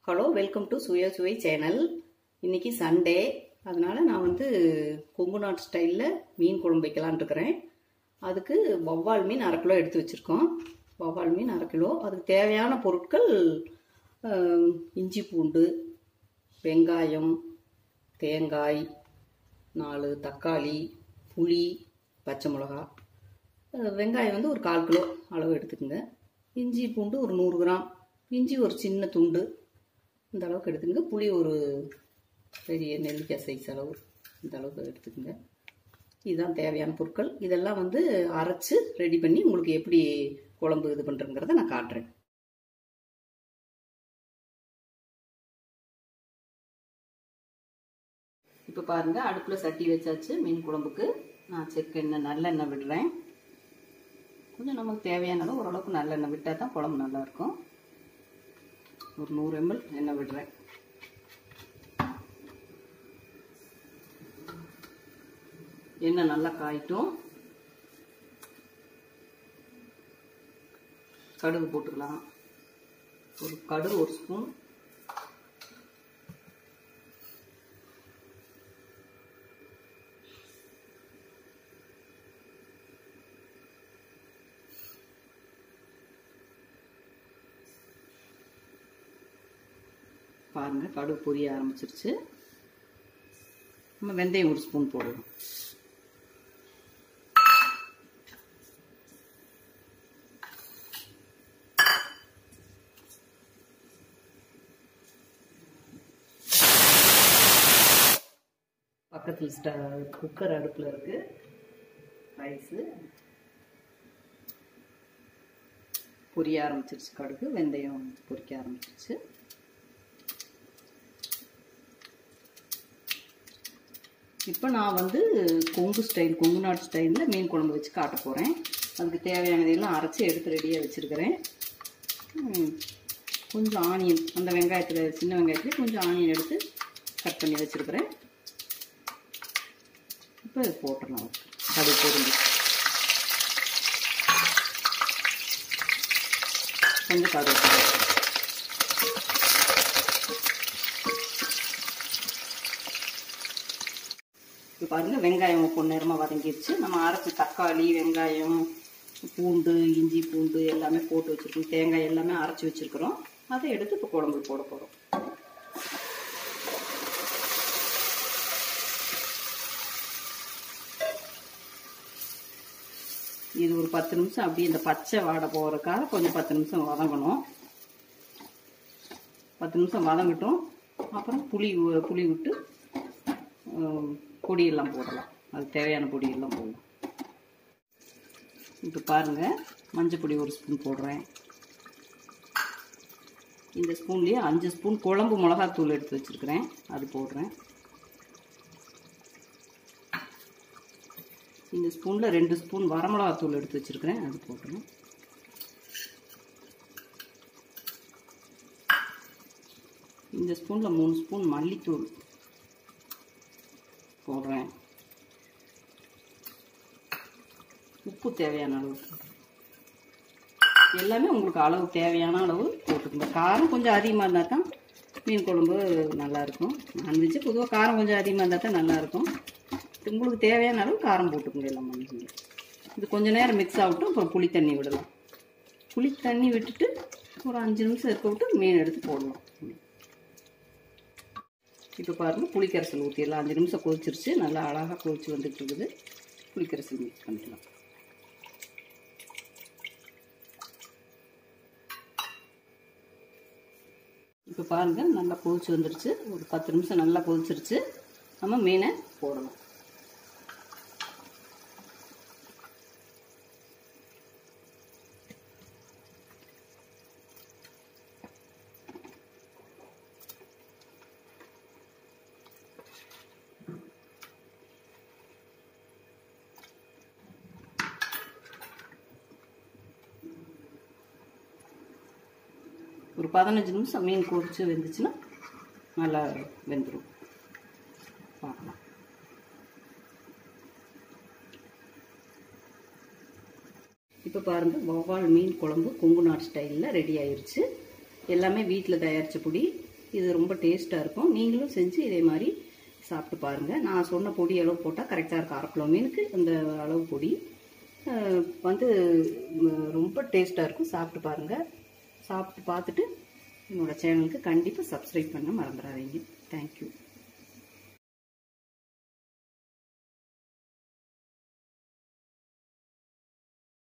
hello welcome to சுய சுவை channel இன்னைக்கு சண்டே அதனால நான் வந்து கொங்கு நாட்டு ஸ்டைலில் மீன் குழம்பு வைக்கலான் இருக்கிறேன் அதுக்கு வவ்வால் மீன் அரை கிலோ எடுத்து வச்சுருக்கோம் வவ்வால் மீன் அரை கிலோ அதுக்கு தேவையான பொருட்கள் ஆஹ், இஞ்சி பூண்டு வெங்காயம் தேங்காய் நாலு தக்காளி புளி பச்சை மிளகா அஹ் வெங்காயம் வந்து ஒரு கால் கிலோ அளவு எடுத்துக்கோங்க இஞ்சி பூண்டு ஒரு நூறு கிராம் இஞ்சி ஒரு சின்ன துண்டு இந்த அளவுக்கு எடுத்துக்கங்க புளி ஒரு பெரிய நெல்லிக்காய் சைஸ் அளவு இந்த அளவுக்கு எடுத்துக்கோங்க இதுதான் தேவையான பொருட்கள் இதெல்லாம் வந்து அரைச்சு ரெடி பண்ணி உங்களுக்கு எப்படி குழம்பு இது பண்ணுறங்கிறத நான் காட்டுறேன் இப்போ பாருங்க அடுப்பில் சட்டி வச்சாச்சு மீன் குழம்புக்கு நான் செக்கெண்ணெய் நல்லெண்ணெய் விடுறேன் கொஞ்சம் நமக்கு தேவையான அளவு ஓரளவுக்கு நல்லெண்ணெய் விட்டால் தான் குழம்பு நல்லா இருக்கும் ஒரு நூறு எம்எல் எண்ணெய் விடுறேன் எண்ணெய் நல்லா காயிட்டும் கடுகு போட்டுக்கலாம் ஒரு கடுகு ஒரு ஸ்பூன் பாருங்க கடுகு பொரிய ஆரம்பிச்சிருச்சு நம்ம வெந்தயம் ஒரு ஸ்பூன் போடுவோம் பக்கத்தில் ஸ்ட குக்கர் அடுப்பில் இருக்கு ரைஸு பொரிய ஆரம்பிச்சிருச்சு கடுகு வெந்தயம் பொரிக்க ஆரம்பிச்சிருச்சு இப்போ நான் வந்து கொங்கு ஸ்டைல் கொங்கு நாட்டு ஸ்டைலில் மீன் குழம்பு வச்சு காட்ட போகிறேன் அதுக்கு தேவையானதையெல்லாம் அரைச்சி எடுத்து ரெடியாக வச்சுருக்கிறேன் கொஞ்சம் ஆனியன் அந்த வெங்காயத்தில் சின்ன வெங்காயத்தில் கொஞ்சம் ஆனியன் எடுத்து கட் பண்ணி வச்சுருக்கிறேன் இப்போ இது போட்டுடலாம் கடுகு பொருந்து கொஞ்சம் கடுகு இப்போ பாருங்கள் வெங்காயம் பொன்னிறமாக வதங்கிடுச்சு நம்ம அரைச்சி தக்காளி வெங்காயம் பூண்டு இஞ்சி பூண்டு எல்லாமே போட்டு வச்சுருக்கோம் தேங்காய் எல்லாமே அரைச்சி வச்சுருக்குறோம் அதை எடுத்து இப்போ குழம்பு போட போகிறோம் இது ஒரு பத்து நிமிஷம் அப்படியே இந்த பச்சை வாடை போகிறதுக்காக கொஞ்சம் பத்து நிமிஷம் வதங்கணும் பத்து நிமிஷம் வதங்கட்டும் அப்புறம் புளி புளி விட்டு பொடியெல்லாம் போடலாம் அது தேவையான பொடியெல்லாம் போடலாம் இப்போ பாருங்கள் மஞ்சள் பொடி ஒரு ஸ்பூன் போடுறேன் இந்த ஸ்பூன்லேயே அஞ்சு ஸ்பூன் குழம்பு மிளகாத்தூள் எடுத்து வச்சுருக்கிறேன் அது போடுறேன் இந்த ஸ்பூனில் ரெண்டு ஸ்பூன் வரமிளகாத்தூள் எடுத்து வச்சுருக்கிறேன் அது போட்டுறேன் இந்த ஸ்பூனில் மூணு ஸ்பூன் மல்லித்தூள் போடுறேன் உப்பு தேவையான அளவு போடுறேன் எல்லாமே உங்களுக்கு அளவு தேவையான அளவு போட்டுக்கோங்க காரம் கொஞ்சம் அதிகமாக இருந்தால் தான் மீன் குழம்பு நல்லாயிருக்கும் நான்வெஜ்ஜு பொதுவாக காரம் கொஞ்சம் அதிகமாக இருந்தால் தான் நல்லாயிருக்கும் உங்களுக்கு தேவையான அளவு காரம் போட்டுக்கோங்க எல்லாம் பண்ணிக்கோங்க இது கொஞ்சம் நேரம் மிக்ஸ் ஆகட்டும் அப்புறம் புளி தண்ணி விடலாம் புளி தண்ணி விட்டுட்டு ஒரு அஞ்சு நிமிஷம் இருக்க விட்டு மீன் எடுத்து போடலாம் இப்போ பாருங்கள் புளிக்கரைசல் ஊற்றிடலாம் அஞ்சு நிமிஷம் கொதிச்சிருச்சு நல்லா அழகாக கொதிச்சு வந்துட்டு இருக்குது புளிக்கரைசல் மிக்ஸ் பண்ணிக்கலாம் இப்போ பாருங்கள் நல்லா கொதிச்சு வந்துருச்சு ஒரு பத்து நிமிஷம் நல்லா கொதிச்சிருச்சு நம்ம மீனை போடலாம் ஒரு பதினஞ்சு நிமிஷம் மீன் கொதிச்சு வெந்துச்சுன்னா நல்லா வெந்துடும் பார்க்கலாம் இப்போ பாருங்கள் வவ்வால் மீன் குழம்பு கொங்கு நாட்டு ஸ்டைலில் ரெடி ஆயிருச்சு எல்லாமே வீட்டில் தயாரித்த பொடி இது ரொம்ப டேஸ்ட்டாக இருக்கும் நீங்களும் செஞ்சு இதே மாதிரி சாப்பிட்டு பாருங்கள் நான் சொன்ன பொடி அளவு போட்டால் கரெக்டாக இருக்கும் அரை கிலோ மீனுக்கு இந்த அளவு பொடி அஹ், வந்து ம், ரொம்ப டேஸ்ட்டாக இருக்கும் சாப்பிட்டு பாருங்கள் சாப்பிட்டு பார்த்துட்டு என்னோட சேனலுக்கு கண்டிப்பாக சப்ஸ்கிரைப் பண்ண மறந்துடாதீங்க தேங்க்யூ